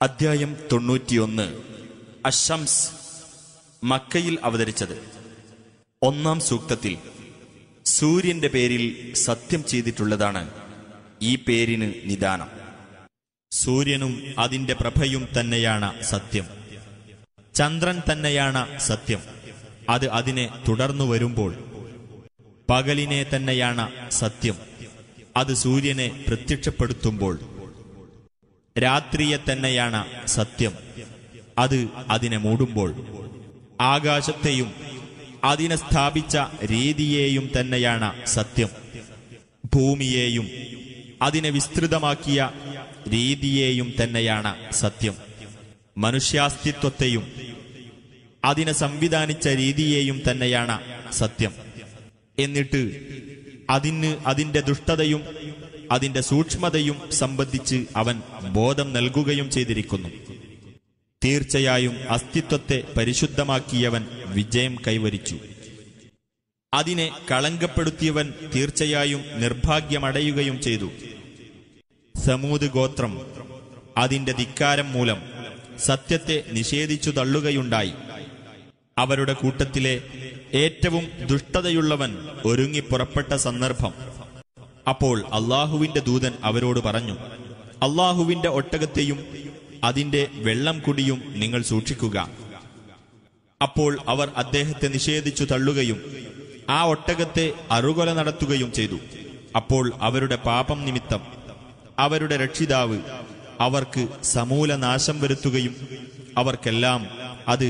അധ്യായം തൊണ്ണൂറ്റിയൊന്ന് അഷംസ് മക്കയിൽ അവതരിച്ചത് ഒന്നാം സൂക്തത്തിൽ സൂര്യന്റെ പേരിൽ സത്യം ചെയ്തിട്ടുള്ളതാണ് ഈ പേരിന് നിദാനം സൂര്യനും അതിന്റെ പ്രഭയും തന്നെയാണ് സത്യം ചന്ദ്രൻ തന്നെയാണ് സത്യം അത് അതിനെ തുടർന്നു വരുമ്പോൾ പകലിനെ തന്നെയാണ് സത്യം അത് സൂര്യനെ പ്രത്യക്ഷപ്പെടുത്തുമ്പോൾ രാത്രിയെ തന്നെയാണ് സത്യം അത് അതിനെ മൂടുമ്പോൾ ആകാശത്തെയും അതിനെ സ്ഥാപിച്ച രീതിയെയും തന്നെയാണ് സത്യം ഭൂമിയെയും അതിനെ വിസ്തൃതമാക്കിയ രീതിയെയും തന്നെയാണ് സത്യം മനുഷ്യാസ്തിത്വത്തെയും അതിനെ സംവിധാനിച്ച രീതിയെയും തന്നെയാണ് സത്യം എന്നിട്ട് അതിന് അതിന്റെ ദുഷ്ടതയും അതിന്റെ സൂക്ഷ്മതയും സംബന്ധിച്ച് അവൻ ബോധം നൽകുകയും ചെയ്തിരിക്കുന്നു തീർച്ചയായും അസ്തിത്വത്തെ പരിശുദ്ധമാക്കിയവൻ വിജയം കൈവരിച്ചു അതിനെ കളങ്കപ്പെടുത്തിയവൻ തീർച്ചയായും നിർഭാഗ്യമടയുകയും ചെയ്തു സമൂത് ഗോത്രം അതിന്റെ ധിക്കാരം മൂലം സത്യത്തെ നിഷേധിച്ചു തള്ളുകയുണ്ടായി അവരുടെ കൂട്ടത്തിലെ ഏറ്റവും ദുഷ്ടതയുള്ളവൻ ഒരുങ്ങി പുറപ്പെട്ട സന്ദർഭം അപ്പോൾ അള്ളാഹുവിന്റെ ദൂതൻ അവരോട് പറഞ്ഞു അള്ളാഹുവിന്റെ ഒട്ടകത്തെയും അതിന്റെ വെള്ളം കുടിയും നിങ്ങൾ സൂക്ഷിക്കുക അപ്പോൾ അവർ അദ്ദേഹത്തെ നിഷേധിച്ചു തള്ളുകയും ആ ഒട്ടകത്തെ അറുകൊല നടത്തുകയും ചെയ്തു അപ്പോൾ അവരുടെ പാപം നിമിത്തം അവരുടെ രക്ഷിതാവ് അവർക്ക് സമൂല നാശം വരുത്തുകയും അവർക്കെല്ലാം അത്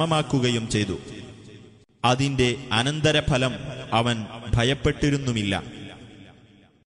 സമമാക്കുകയും ചെയ്തു അതിന്റെ അനന്തരഫലം അവൻ ഭയപ്പെട്ടിരുന്നുമില്ല